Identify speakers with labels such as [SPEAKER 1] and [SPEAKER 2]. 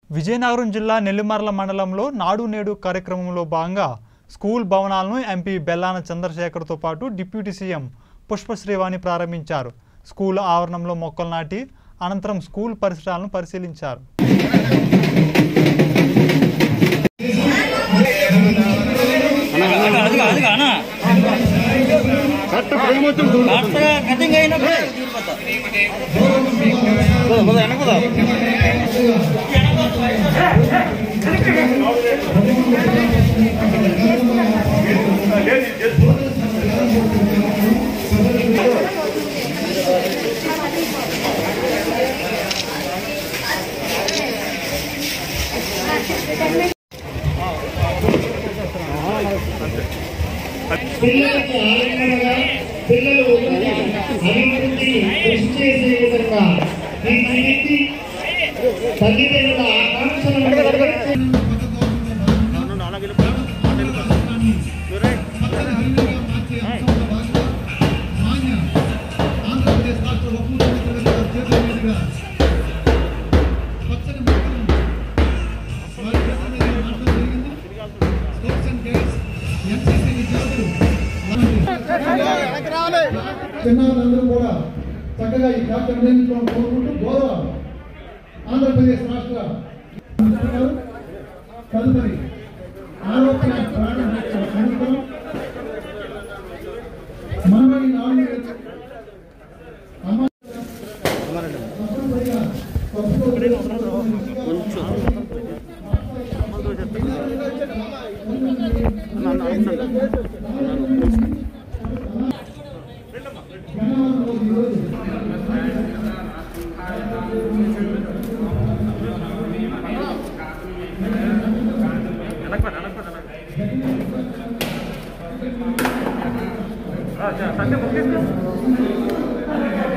[SPEAKER 1] విజయనగరం జిల్లా నెల్లిమర్ల మండలంలో నాడు నేడు కార్యక్రమంలో భాగంగా స్కూల్ భవనాలను ఎంపీ బెల్లాన చంద్రశేఖర్తో పాటు డిప్యూటీ సీఎం పుష్పశ్రీవాణి ప్రారంభించారు స్కూల్ ఆవరణంలో మొక్కలు నాటి అనంతరం స్కూల్ పరిసరాలను పరిశీలించారు
[SPEAKER 2] అదిగా అదిగా అన్న కరెక్ట్గా కటింగ్ అయినప్పుడే తీరిపోతా పోదా, పోదా, వెనక్కి పోదా.
[SPEAKER 3] పిల్లలకు ఆనందంగా పిల్లలు అభివృద్ధి కృషి చేసే విధంగా తీర్చిదిద్ది తల్లిదండ్రుల ఆకాంక్షలను నెరవేర్చే
[SPEAKER 4] చిన్నారులందరూ కూడా చక్కగా ఈ కార్యక్రమం నిర్వహించుకోవాలని కోరుకుంటూ గౌరవ ఆంధ్రప్రదేశ్ రాష్ట్ర తదుపరి ఆరోగ్య ప్రాణ రక్షణ అనంతరం మనమని నాలుగు అమ్మ తప్పనిసరిగా పసుపు
[SPEAKER 2] సంధ్య బుక్ చేసుకో